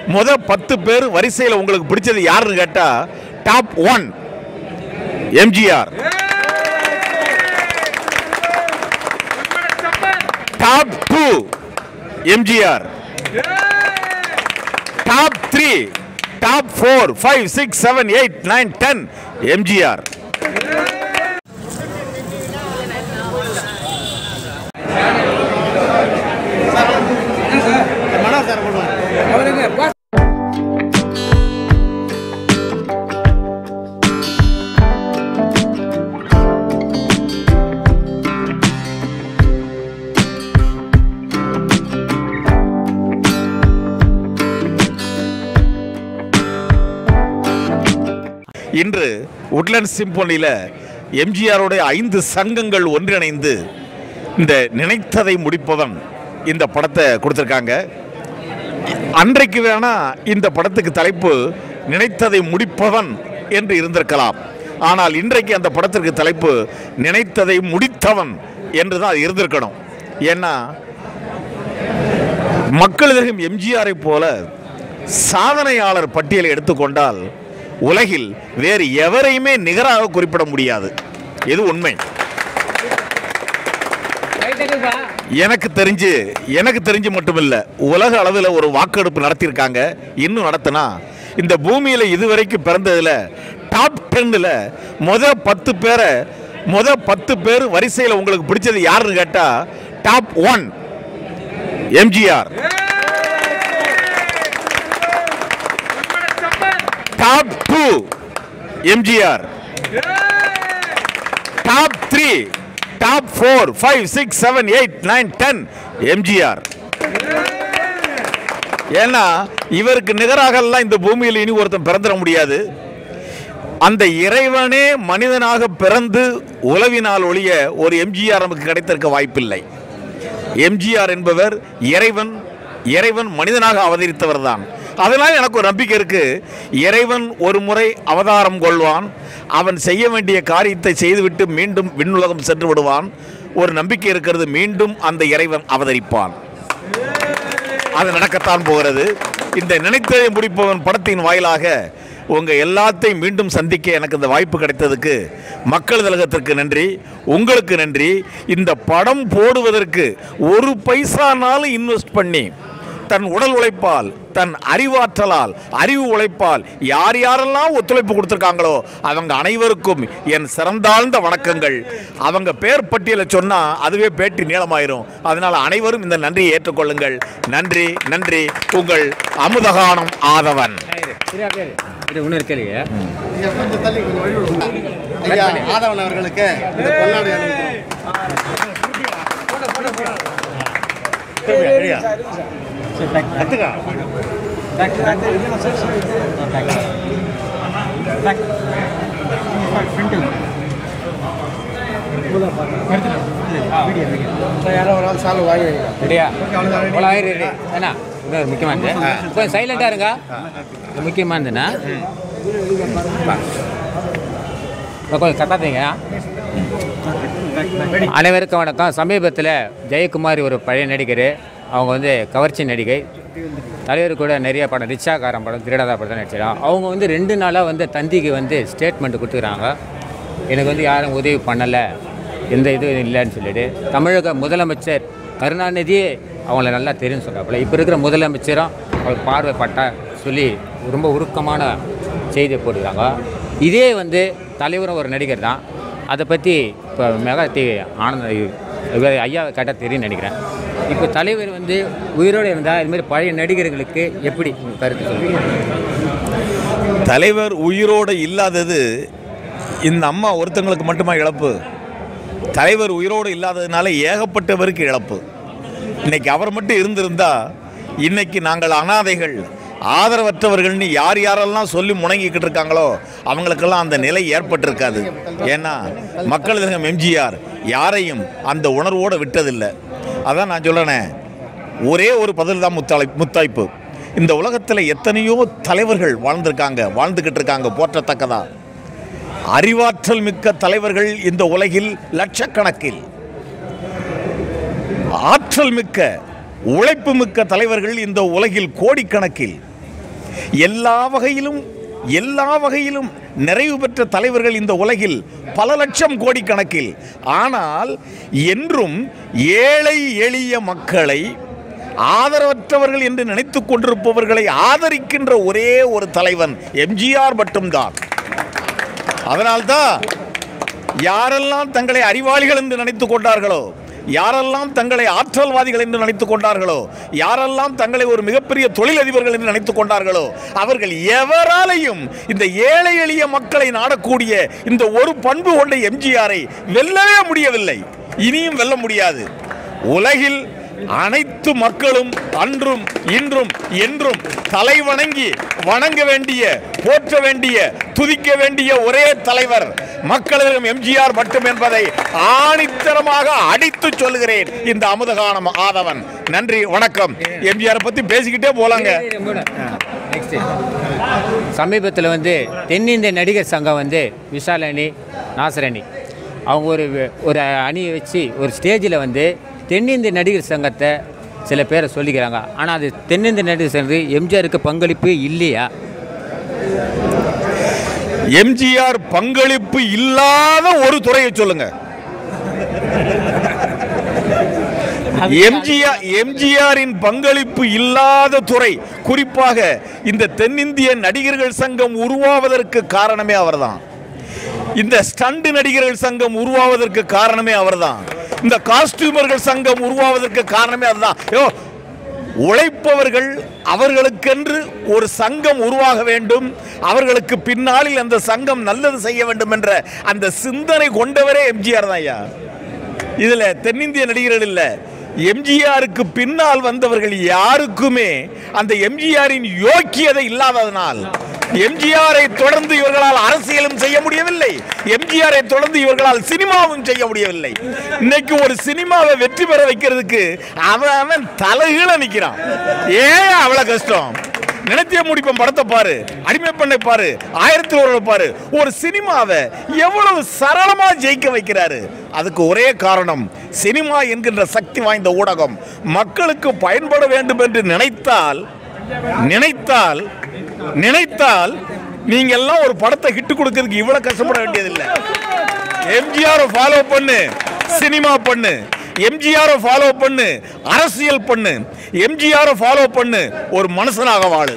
முத பத்து பேர் வரிசையில் உங்களுக்கு பிடிச்சது யாருன்னு கேட்டா top one MGR top two MGR top three top four five six seven eight nine ten MGR இன்று உட்லண்ட் சிம்போனியில் எம்ஜிஆருடைய ஐந்து சங்கங்கள் ஒன்றிணைந்து இந்த நினைத்ததை முடிப்பவன் இந்த படத்தை கொடுத்துருக்காங்க அன்றைக்கு வேணா இந்த படத்துக்கு தலைப்பு நினைத்ததை முடிப்பவன் என்று இருந்திருக்கலாம் ஆனால் இன்றைக்கு அந்த படத்திற்கு தலைப்பு நினைத்ததை முடித்தவன் என்று தான் அது இருந்திருக்கணும் ஏன்னா மக்கள் எதிர்க்கும் எம்ஜிஆரை போல சாதனையாளர் பட்டியலை எடுத்துக்கொண்டால் உலகில் வேறு எவரையுமே நிகராக குறிப்பிட முடியாது இது உண்மை எனக்கு தெரிஞ்சு எனக்கு தெரிஞ்சு மட்டுமில்ல உலக அளவில் ஒரு வாக்கெடுப்பு நடத்தியிருக்காங்க இன்னும் நடத்தினா இந்த பூமியில் இதுவரைக்கும் பிறந்ததில் டாப் டென்னில் முத பத்து பேரை முத பத்து பேர் வரிசையில் உங்களுக்கு பிடிச்சது யாருன்னு கேட்டால் top one MGR top two MGR top three top four five six seven eight nine ten MGR ஏன்னா இவருக்கு நிகராகலாம் இந்த பூமியில் இனி ஒருத்தன் பிறந்துட முடியாது அந்த இறைவனே மனிதனாக பிறந்து உலவினால் ஒழிய ஒரு எம்ஜிஆர் நமக்கு கிடைத்திருக்க வாய்ப்பில்லை எம்ஜிஆர் என்பவர் இறைவன் இறைவன் மனிதனாக அவதரித்தவர் தான் அதனால் எனக்கு ஒரு நம்பிக்கை இருக்கு இறைவன் ஒரு முறை அவதாரம் கொள்வான் அவன் செய்ய வேண்டிய காரியத்தை செய்துவிட்டு மீண்டும் விண்ணுலகம் சென்று விடுவான் ஒரு நம்பிக்கை இருக்கிறது மீண்டும் அந்த இறைவன் அவதரிப்பான் அது நடக்கத்தான் போகிறது இந்த நினைத்ததை முடிப்பவன் படத்தின் வாயிலாக உங்க எல்லாத்தையும் மீண்டும் சந்திக்க எனக்கு இந்த வாய்ப்பு கிடைத்ததுக்கு மக்கள் திலகத்திற்கு நன்றி உங்களுக்கு நன்றி இந்த படம் போடுவதற்கு ஒரு பைசானாலும் இன்வெஸ்ட் பண்ணி தன் உடல் உழைப்பால் தன் அறிவாற்றலால் அறிவு உழைப்பால் யார் யாரெல்லாம் ஒத்துழைப்பு கொடுத்துருக்காங்களோ அவங்க அனைவருக்கும் என் சிறந்தாழ்ந்த வணக்கங்கள் அவங்க பேர் பட்டியலை சொன்னா அதுவே பேட்டி நீளமாயிரும் அதனால் அனைவரும் இந்த நன்றியை ஏற்றுக்கொள்ளுங்கள் நன்றி நன்றி உங்கள் அமுதகானம் ஆதவன் இது ஒன்று இருக்கலையே ஐயா, கொஞ்சம் தள்ளி கொஞ்சம் வழி விடுங்க. ஐயா ஆதவன் அவர்களுக்கு இந்த பொன்னாடை அணிவிக்கிறோம். யாரோ ஒரு ஆள் சால்வை வாங்கி வைங்க. ரெடியா அவ்வளோ ஆயிரம் ரெடி ஏண்ணா இது ஒரு முக்கியமானது கொஞ்சம் சைலண்டாக இருங்க இது முக்கியமானதுண்ணா இப்போ கொஞ்சம் கத்தாதீங்க அனைவருக்கும் வணக்கம் சமீபத்தில் ஜெயக்குமார் ஒரு பழைய நடிகர் அவங்க வந்து கவர்ச்சி நடிகை தலைவர் கூட நிறைய படம் ரிச்சாக்காரன் படம் திருடாதா படம் நடிச்சிடும் அவங்க வந்து ரெண்டு நாளாக வந்து தந்திக்கு வந்து ஸ்டேட்மெண்ட் கொடுத்துக்கிறாங்க எனக்கு வந்து யாரும் உதவி பண்ணலை எந்த இதுவும் இல்லைன்னு சொல்லிட்டு தமிழக முதலமைச்சர் கருணாநிதியே அவங்கள நல்லா தெரியும் சொல்கிறாப்புல இப்போ இருக்கிற முதலமைச்சரும் அவர் பார்வைப்பட்டா சொல்லி ரொம்ப உருக்கமான செய்தியை போட்டுக்கிறாங்க இதே வந்து தலைவரும் ஒரு நடிகர் தான் அதை பற்றி இப்போ மெகா டிவி ஆனந்த இவர் ஐயா கேட்டால் தெரியும்னு நினைக்கிறேன் இப்போ தலைவர் வந்து உயிரோடு இருந்தால் இதுமாதிரி பழைய நடிகர்களுக்கு எப்படி உங்க கருத்து சொல்லுவீங்க தலைவர் உயிரோடு இல்லாதது இந்த அம்மா ஒருத்தங்களுக்கு மட்டுமா இழப்பு தலைவர் உயிரோடு இல்லாததுனால ஏகப்பட்டவருக்கு இழப்பு இன்னைக்கு அவர் மட்டும் இருந்திருந்தா இன்னைக்கு நாங்கள் அனாதைகள் ஆதரவற்றவர்கள்னு யார் யாரெல்லாம் சொல்லி முணங்கிக்கிட்டு இருக்காங்களோ அவங்களுக்கெல்லாம் அந்த நிலை ஏற்பட்டிருக்காது ஏன்னா மக்கள் திலகம் எம்ஜிஆர் யாரையும் அந்த உணர்வோடு விட்டதில்லை அதான் நான் சொல்கிறேனே ஒரே ஒரு பதில் தான் முத்தாளை முத்தாய்ப்பு இந்த உலகத்தில் எத்தனையோ தலைவர்கள் வாழ்ந்திருக்காங்க வாழ்ந்துக்கிட்டு இருக்காங்க போற்றத்தக்கதா அறிவாற்றல் மிக்க தலைவர்கள் இந்த உலகில் லட்சக்கணக்கில் ஆற்றல் மிக்க உழைப்பு மிக்க தலைவர்கள் இந்த உலகில் கோடிக்கணக்கில் எல்லா வகையிலும் எல்லா வகையிலும் நிறைவு பெற்ற தலைவர்கள் இந்த உலகில் பல லட்சம் கோடி கணக்கில் ஆனால் என்றும் ஏழை எளிய மக்களை ஆதரவற்றவர்கள் என்று நினைத்துக் கொண்டிருப்பவர்களை ஆதரிக்கின்ற ஒரே ஒரு தலைவன் எம்ஜிஆர் மட்டும்தான் அதனால்தான் யாரெல்லாம் தங்களை அறிவாளிகள் என்று நினைத்துக் கொண்டார்களோ யாரெல்லாம் தங்களை ஆற்றல்வாதிகள் என்று நினைத்துக் கொண்டார்களோ யாரெல்லாம் தங்களை ஒரு மிகப்பெரிய தொழிலதிபர்கள் என்று நினைத்துக் கொண்டார்களோ அவர்கள் எவராலையும் இந்த ஏழை எளிய மக்களை நாடக்கூடிய இந்த ஒரு பண்பு கொண்ட எம்ஜிஆரை வெல்லவே முடியவில்லை இனியும் வெல்ல முடியாது உலகில் அனைத்து மக்களும் அன்றும் இன்றும் என்றும் தலை வணங்கி வணங்க வேண்டிய போற்ற வேண்டிய துதிக்க வேண்டிய ஒரே தலைவர் மக்களிடம் எம்ஜிஆர் மட்டும் என்பதை ஆணித்தரமாக அடித்து சொல்லுகிறேன் இந்த அமுதகானம் ஆதவன் நன்றி வணக்கம் எம்ஜிஆர் பத்தி பேசிக்கிட்டே போலாங்க நெக்ஸ்ட் சமீபத்தில் வந்து தென்னிந்திய நடிகர் சங்கம் வந்து விஷால் அணி நாசர் அணி அவங்க ஒரு ஒரு அணியை வச்சு ஒரு ஸ்டேஜில் வந்து தென்னிந்திய நடிகர் சங்கத்தை சில பேரை சொல்லிக்கிறாங்க ஆனால் அது தென்னிந்திய நடிகர் சங்கம் எம்ஜிஆருக்கு பங்களிப்பு இல்லையா எம்ஜிஆர் பங்களிப்பு இல்லாத ஒரு துறையை சொல்லுங்க எம்ஜிஆர் எம்ஜிஆரின் பங்களிப்பு இல்லாத துறை குறிப்பாக இந்த தென்னிந்திய நடிகர்கள் சங்கம் உருவாவதற்கு காரணமே அவர்தான் இந்த ஸ்டண்ட் நடிகர்கள் சங்கம் உருவாவதற்கு காரணமே அவர்தான் இந்த காஸ்டியூமர்கள் சங்கம் உருவாவதற்கு காரணமே அதுதான் யோ உழைப்பவர்கள் அவர்களுக்கென்று ஒரு சங்கம் உருவாக வேண்டும் அவர்களுக்கு பின்னாளில் அந்த சங்கம் நல்லது செய்ய வேண்டும் என்ற அந்த சிந்தனை கொண்டவரே எம்ஜிஆர் தான் ஐயா இதுல தென்னிந்திய நடிகர்கள் இல்ல எம்ஜிஆருக்கு பின்னால் வந்தவர்கள் யாருக்குமே அந்த எம்ஜிஆரின் யோக்கியதை இல்லாததனால் எம்ஜிஆரை தொடர்ந்து இவர்களால் அரசியலும் செய்ய முடியவில்லை எம்ஜிஆரை தொடர்ந்து இவர்களால் சினிமாவும் செய்ய முடியவில்லை இன்னைக்கு ஒரு சினிமாவை வெற்றி பெற வைக்கிறதுக்கு அவன் அவன் தலைகீழ நிக்கிறான் ஏன் அவ்வளவு கஷ்டம் நினைத்திய முடிப்பம் படத்தை பாரு அடிமை பண்ணை பாரு ஆயிரத்தி ஒரு பாரு ஒரு சினிமாவை எவ்வளவு சரளமா ஜெயிக்க வைக்கிறாரு அதுக்கு ஒரே காரணம் சினிமா என்கின்ற சக்தி வாய்ந்த ஊடகம் மக்களுக்கு பயன்பட வேண்டும் என்று நினைத்தால் நினைத்தால் நினைத்தால் நீங்க எல்லாம் ஒரு படத்தை ஹிட் கொடுக்கறதுக்கு இவ்வளவு கஷ்டப்பட வேண்டியதில்லை எம்ஜிஆர் ஃபாலோ பண்ணு சினிமா பண்ணு எம்ஜிஆர் ஃபாலோ பண்ணு அரசியல் பண்ணு எம்ஜிஆர் ஃபாலோ பண்ணு ஒரு மனுஷனாக வாழு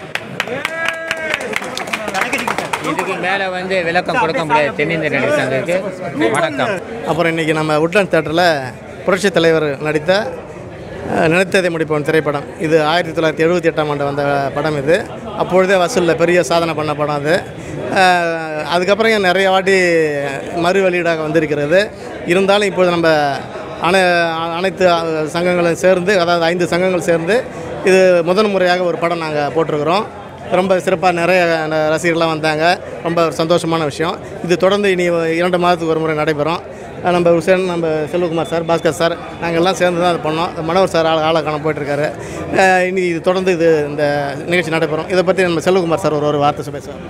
இதுக்கு மேலே வந்து விளக்கம் கொடுக்க முடியாது தென்னிந்திய நடிகர் சங்கத்துக்கு வணக்கம் அப்புறம் இன்றைக்கி நம்ம உட்லண்ட் தேட்டரில் புரட்சித் தலைவர் நடித்த அஹ், நினைத்ததை முடிப்பவன் திரைப்படம் இது ஆயிரத்தி தொள்ளாயிரத்தி எழுபத்தி எட்டாம் ஆண்டு வந்த படம் இது அப்பொழுதே வசூலில் பெரிய சாதனை பண்ண படம் அது அஹ், அதுக்கப்புறம் இங்க நிறைய வாட்டி மறு வெளியீடாக வந்திருக்கிறது இருந்தாலும் இப்போது நம்ம அனை அனைத்து அஹ், சங்கங்களும் சேர்ந்து அதாவது ஐந்து சங்கங்கள் சேர்ந்து இது முதன் முறையாக ஒரு படம் நாங்கள் போட்டிருக்கிறோம் ரொம்ப சிறப்பாக நிறைய ந- ரசிகர்கள்லாம் வந்தாங்க ரொம்ப ஒரு சந்தோஷமான விஷயம் இது தொடர்ந்து இனி இரண்டு மாதத்துக்கு ஒரு முறை நடைபெறும் அஹ் நம்ம உசேன் நம்ம செல்வகுமார் சார் பாஸ்கர் சார் நாங்கள் எல்லாம் சேர்ந்து தான் அதை பண்ணோம் இந்த மனோகர் சார் ஆளை ஆளை காண போயிட்டுருக்காரு அஹ் இனி இது தொடர்ந்து இது இந்த நிகழ்ச்சி நடைபெறும் இதை பற்றி நம்ம செல்வகுமார் சார் ஒரு ஒரு வார்த்தை பேசுவார்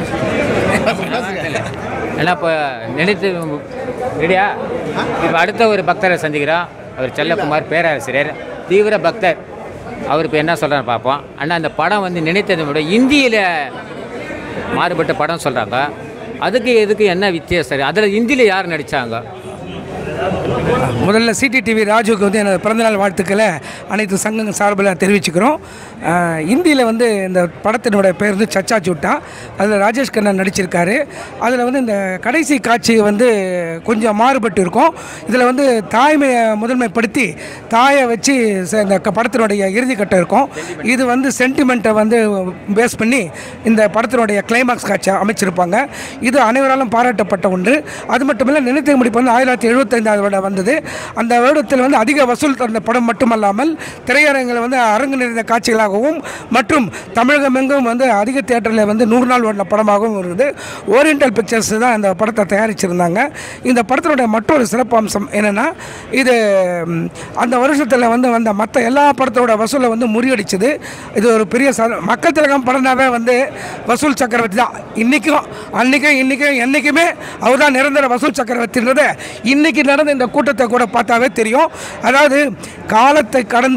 ஏன்னா இப்போ நினைத்து ரெடியா இப்போ அடுத்த ஒரு பக்தரை சந்திக்கிறோம் அவர் செல்லக்குமார் பேராசிரியர் தீவிர பக்தர் அவர் இப்போ என்ன சொல்கிறான்னு பார்ப்போம் அண்ணா அந்த படம் வந்து நினைத்ததை விட இந்தியில் மாறுபட்ட படம் சொல்கிறாங்க அதுக்கு எதுக்கு என்ன வித்தியாசம் அதில் ஹிந்தியில் யார் நடித்தாங்க முதல்ல சிடிடிவி ராஜுக்கு வந்து எனது பிறந்தநாள் வாழ்த்துக்களை அனைத்து சங்கங்கள் சார்பில் தெரிவிச்சுக்கிறோம் அஹ், இந்தியில் வந்து இந்த படத்தினுடைய பேர் வந்து சச்சா சூட்டா அதில் ராஜேஷ் கண்ணன் நடிச்சிருக்காரு அதில் வந்து இந்த கடைசி காட்சி வந்து கொஞ்சம் மாறுபட்டு இருக்கும் இதில் வந்து தாய்மையை முதன்மைப்படுத்தி தாயை வச்சு ச- இந்த க- படத்தினுடைய இறுதி கட்டம் இருக்கும் இது வந்து சென்டிமெண்ட்டை வந்து பேஸ் பண்ணி இந்த படத்தினுடைய கிளைமாக்ஸ் காட்சி அமைச்சிருப்பாங்க இது அனைவராலும் பாராட்டப்பட்ட ஒன்று அது மட்டும் இல்லை நினைத்த முடிப்பு வந்து ஆயிரத்தி தொள்ளாயிரத்தி எழுபத்தைந்தாவது வருடம் வந்தது அந்த வருடத்தில் வந்து அதிக வசூல் தந்த படம் மட்டுமல்லாமல் திரையரங்கில் வந்து அரங்கு நிறைந்த காட்சிகளாகவும் மற்றும் தமிழகமெங்கும் வந்து அதிக தியேட்டரில் வந்து நூறு நாள் ஓடின படமாகவும் இருக்குது ஓரியண்டல் பிக்சர்ஸ் தான் இந்த படத்தை தயாரிச்சிருந்தாங்க இந்த படத்தினுடைய மற்றொரு சிறப்பு அம்சம் என்னென்னா இது ம், அந்த வருஷத்தில் வந்து வந்த மற்ற எல்லா படத்தோட வசூலை வந்து முறியடிச்சது இது ஒரு பெரிய சா- மக்கள் திலகம் படம்னாவே வந்து வசூல் சக்கரவர்த்தி தான் இன்றைக்கும் அன்றைக்கும் இன்றைக்கும் என்றைக்குமே அவர் தான் நிரந்தர வசூல் சக்கரவர்த்தின்றதை இன்றைக்கி நடந்த இந்த கூட்டத்தை கூட பார்த்தாவே தெரியும் அதாவது காலத்தை கடந்து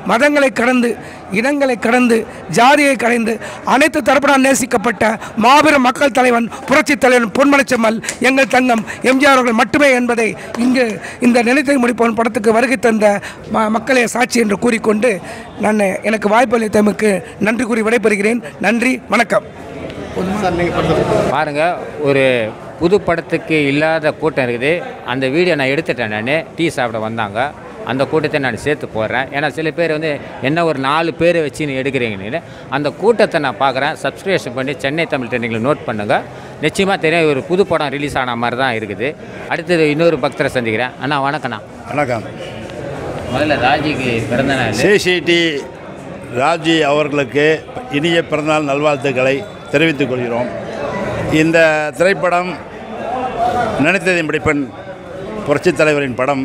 மதங்களை கடந்து இனங்களை கடந்து ஜாதியை கடந்து அனைத்து தரப்பினால் நேசிக்கப்பட்ட மாபெரும் மக்கள் தலைவன் புரட்சித் தலைவன் பொன்மனச்செம்மல் எங்கள் தங்கம் எம்ஜிஆர் அவர்கள் மட்டுமே என்பதை இங்கு இந்த நினைத்தை முடிப்பவன் படத்துக்கு வருகை தந்த ம மக்களே சாட்சி என்று கூறிக்கொண்டு நான் எனக்கு வாய்ப்பளித்தமைக்கு நன்றி கூறி விடைபெறுகிறேன் நன்றி வணக்கம் சார் நீங்கள் படத்தை பாருங்க ஒரு புது படத்துக்கு இல்லாத கூட்டம் இருக்குது அந்த வீடியோ நான் எடுத்துட்டேன் நான் டீ சாப்பிட வந்தாங்க அந்த கூட்டத்தை நான் சேர்த்து போடுறேன் ஏன்னா சில பேர் வந்து என்ன ஒரு நாலு பேரை வச்சு நீ எடுக்கிறீங்கன்னு அந்த கூட்டத்தை நான் பார்க்குறேன் சப்ஸ்கிரிப்ஷன் பண்ணி சென்னை தமிழ் ட்ரெண்டிங்கில் நோட் பண்ணுங்கள் நிச்சயமாக தெரியும் ஒரு புது படம் ரிலீஸ் ஆன மாதிரி தான் இருக்குது அடுத்தது இன்னொரு பக்தரை சந்திக்கிறேன் அண்ணா வணக்கண்ணா வணக்கம் முதல்ல ராஜிக்கு பிறந்த நாள் சிசிடி ராஜி அவர்களுக்கு இனிய பிறந்தநாள் நல்வாழ்த்துக்களை தெரிவித்துக் கொள்கிறோம் இந்த திரைப்படம் நினைத்ததை முடிப்பன் புரட்சித் தலைவரின் படம்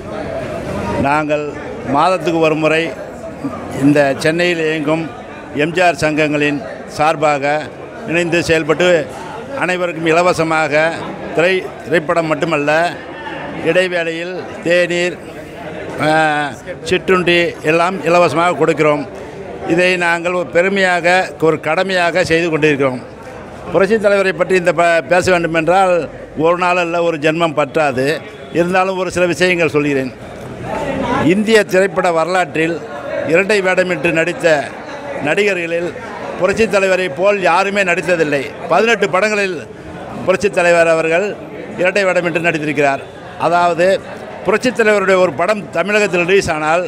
நாங்கள் மாதத்துக்கு ஒரு முறை இந்த சென்னையில் இயங்கும் எம்ஜிஆர் சங்கங்களின் சார்பாக இணைந்து செயல்பட்டு அனைவருக்கும் இலவசமாக திரை திரைப்படம் மட்டுமல்ல இடைவேளையில் தேநீர் ஆஹ், சிற்றுண்டி எல்லாம் இலவசமாக கொடுக்கிறோம் இதை நாங்கள் ஒரு பெருமையாக ஒரு கடமையாக செய்து கொண்டிருக்கிறோம் புரட்சித் தலைவரை பற்றி இந்த ப பேச வேண்டுமென்றால் ஒரு நாள் அல்ல ஒரு ஜென்மம் பற்றாது இருந்தாலும் ஒரு சில விஷயங்கள் சொல்கிறேன் இந்திய திரைப்பட வரலாற்றில் இரட்டை வேடமிட்டு நடித்த நடிகர்களில் புரட்சித் தலைவரை போல் யாருமே நடித்ததில்லை பதினெட்டு படங்களில் புரட்சித் தலைவர் அவர்கள் இரட்டை வேடமிட்டு நடித்திருக்கிறார் அதாவது புரட்சித் தலைவருடைய ஒரு படம் தமிழகத்தில் ரிலீஸ் ஆனால்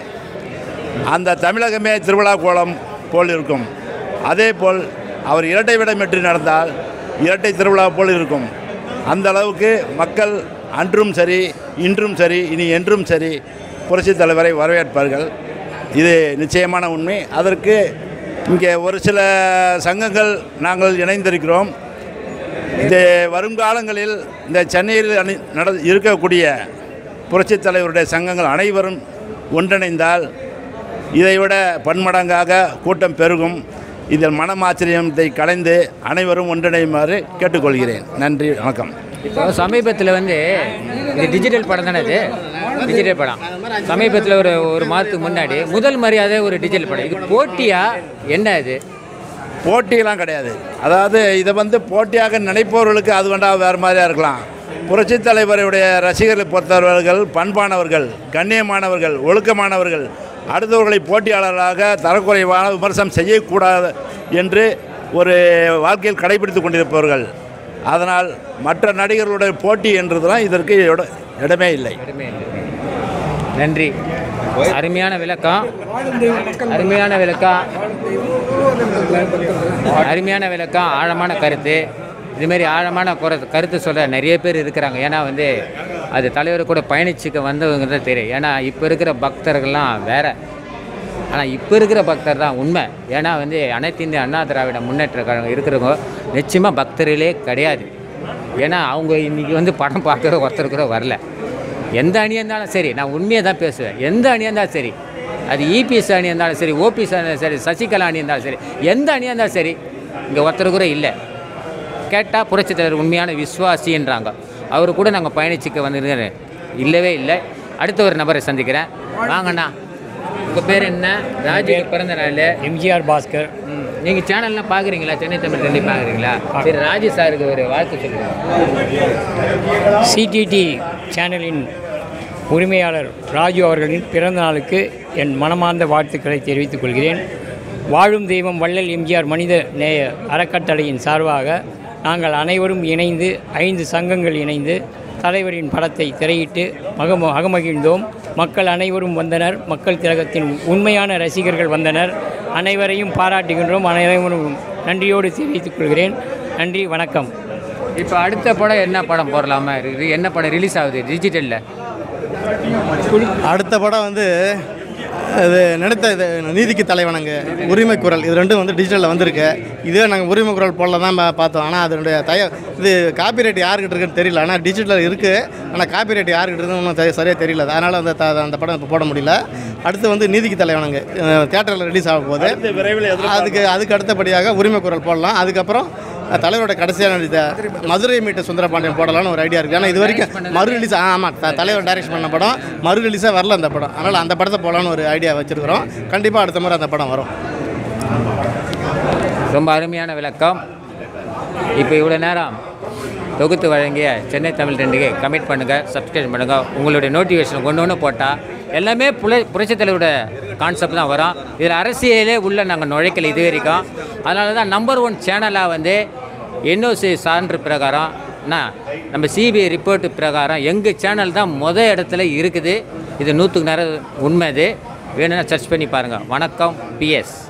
அந்த தமிழகமே திருவிழா கோலம் போல் இருக்கும் அதே போல் அவர் இரட்டை வேடமிட்டு நடந்தால் இரட்டை திருவிழா போல் இருக்கும் அந்த அளவுக்கு மக்கள் அன்றும் சரி இன்றும் சரி இனி என்றும் சரி புரட்சித் தலைவரை வரவேற்பார்கள் இது நிச்சயமான உண்மை அதற்கு இங்கே ஒரு சில சங்கங்கள் நாங்கள் இணைந்திருக்கிறோம் இந்த வருங்காலங்களில் இந்த சென்னையில் அணி நட இருக்கக்கூடிய புரட்சித் தலைவருடைய சங்கங்கள் அனைவரும் ஒன்றிணைந்தால் இதைவிட பன்மடங்காக கூட்டம் பெருகும் இதில் மனமாச்சரியத்தை கலைந்து அனைவரும் ஒன்றிணையுமாறு கேட்டுக்கொள்கிறேன் நன்றி வணக்கம் இப்போ சமீபத்தில் வந்து இது டிஜிட்டல் படம் தானே இது டிஜிட்டல் படம் சமீபத்தில் ஒரு ஒரு மாதத்துக்கு முன்னாடி முதல் மரியாதை ஒரு டிஜிட்டல் படம் இது போட்டியா என்ன இது போட்டியெல்லாம் கிடையாது அதாவது இதை வந்து போட்டியாக நினைப்பவர்களுக்கு அது வேண்டா வேறு மாதிரியாக இருக்கலாம் புரட்சித் தலைவருடைய ரசிகர்களை பொறுத்தவர்கள் பண்பானவர்கள் கண்ணியமானவர்கள் ஒழுக்கமானவர்கள் அடுத்தவர்களை போட்டியாளர்களாக தரக்குறைவான விமர்சனம் செய்யக்கூடாது என்று ஒரு வாழ்க்கையில் கடைபிடித்து கொண்டிருப்பவர்கள் அதனால் மற்ற நடிகர்களுடைய போட்டி என்றதெல்லாம் இதற்கு இட இடமே இல்லை இடமே இல்லை. நன்றி அருமையான விளக்கம் அருமையான விளக்கம் அருமையான விளக்கம் ஆழமான கருத்து இதுமாரி ஆழமான குர- கருத்து சொல்ல நிறைய பேர் இருக்கிறாங்க ஏன்னா வந்து அது தலைவர் கூட பயணிச்சுக்க வந்தவங்க தான் தெரியும் ஏன்னா இப்போ இருக்கிற பக்தர்கள்லாம் வேற ஆனால் இப்போ இருக்கிற பக்தர் தான் உண்மை ஏன்னா வந்து அனைத்து இந்திய அண்ணா திராவிட முன்னேற்ற கழகம் இருக்கிறவங்க நிச்சயமாக பக்தர்களே கிடையாது ஏன்னா அவங்க இன்றைக்கி வந்து படம் பார்க்குற ஒருத்தர் கூட வரல எந்த அணியாக இருந்தாலும் சரி நான் உண்மையை தான் பேசுவேன் எந்த அணியாக இருந்தாலும் சரி அது இபிஎஸ் அணி இருந்தாலும் சரி ஓபிஎஸ் இருந்தாலும் சரி சசிகலா அணி இருந்தாலும் சரி எந்த அணியாக இருந்தாலும் சரி இங்கே ஒருத்தர் கூட இல்லை கேட்டால் புரட்சித் தலைவர் உண்மையான விசுவாசின்றாங்க அவர் கூட நாங்கள் பயணிச்சுக்க வந்திருக்கிற இல்லவே இல்லை அடுத்த ஒரு நபரை சந்திக்கிறேன் வாங்கண்ணா உங்கள் பேர் என்ன ராஜுக்கு பிறந்த நாள் எம்ஜிஆர் பாஸ்கர் நீங்கள் சேனல்லாம் பார்க்குறீங்களா சென்னை தமிழ் ரெண்டு பார்க்குறீங்களா சரி ராஜு சாருக்கு ஒரு வாழ்த்து சொல்லுங்கள் சிடிடி சேனலின் உரிமையாளர் ராஜு அவர்களின் பிறந்த நாளுக்கு என் மனமார்ந்த வாழ்த்துக்களை தெரிவித்துக் கொள்கிறேன் வாழும் தெய்வம் வள்ளல் எம்ஜிஆர் மனித நேய அறக்கட்டளையின் சார்பாக நாங்கள் அனைவரும் இணைந்து ஐந்து சங்கங்கள் இணைந்து தலைவரின் படத்தை திரையிட்டு மகம அகமகிழ்ந்தோம் மக்கள் அனைவரும் வந்தனர் மக்கள் திலகத்தின் உண்மையான ரசிகர்கள் வந்தனர் அனைவரையும் பாராட்டுகின்றோம் அனைவரும் நன்றியோடு தெரிவித்துக் கொள்கிறேன் நன்றி வணக்கம் இப்போ அடுத்த படம் என்ன படம் போடலாமா இருக்குது என்ன படம் ரிலீஸ் ஆகுது டிஜிட்டலில் அடுத்த படம் வந்து இது நினைத்த இது நீதிக்கு தலைவனங்க உரிமை குரல் இது ரெண்டும் வந்து டிஜிட்டலில் வந்திருக்கு இதே நாங்கள் உரிமை குரல் போல தான் பா- பார்த்தோம் ஆனால் அதனுடைய தய இது காப்பிரைட் யாருக்கிட்ட இருக்குன்னு தெரியல ஆனால் டிஜிட்டலில் இருக்குது ஆனால் காப்பிரைட் யாருக்கிட்ட இருக்குன்னு ஒன்றும் தெ- சரியாக தெரியல அதனால் அந்த த- அந்த படம் இப்போ போட முடியல அடுத்து வந்து நீதிக்கு தலைவனங்க தேட்டரில் ரிலீஸ் ஆக போகுது விரைவில் அதுக்கு அதுக்கு அடுத்தபடியாக உரிமை குரல் போடலாம் அதுக்கப்புறம் அஹ், தலைவரோட கடைசியாக நடித்த மதுரை மீட்ட சுந்தரபாண்டியன் போடலாம்னு ஒரு ஐடியா இருக்குது ஆனால் இது வரைக்கும் மறு ரிலீஸ் ஆமாம் த தலைவர் டைரக்ஷன் பண்ண படம் மறு ரிலீஸாக வரல அந்த படம் அதனால் அந்த படத்தை போடலான்னு ஒரு ஐடியா வச்சுருக்கிறோம் கண்டிப்பாக அடுத்த முறை அந்த படம் வரும் ரொம்ப அருமையான விளக்கம் இப்போ இவ்வளோ நேரம் தொகுத்து வழங்கிய சென்னை தமிழ் ரெண்டுக்கு கமிட் பண்ணுங்கள் சப்ஸ்கிரைப் பண்ணுங்கள் உங்களுடைய நோட்டிஃபிகேஷன் ஒன்று ஒன்று போட்டால் எல்லாமே புல புரட்சித் தலைவரோட கான்செப்ட் தான் வரும் இதில் அரசியலே உள்ள நாங்கள் நுழைக்கல இது வரைக்கும் அதனால தான் நம்பர் ஒன் சேனலாக வந்து என்ஓசி சான்று பிரகாரம் என்ன நம்ம சிபிஐ ரிப்போர்ட் பிரகாரம் எங்கள் சேனல் தான் முத இடத்துல இருக்குது இது நூற்றுக்கு நேரம் உண்மை இது வேணும்னா சர்ச் பண்ணி பாருங்கள் வணக்கம் பிஎஸ்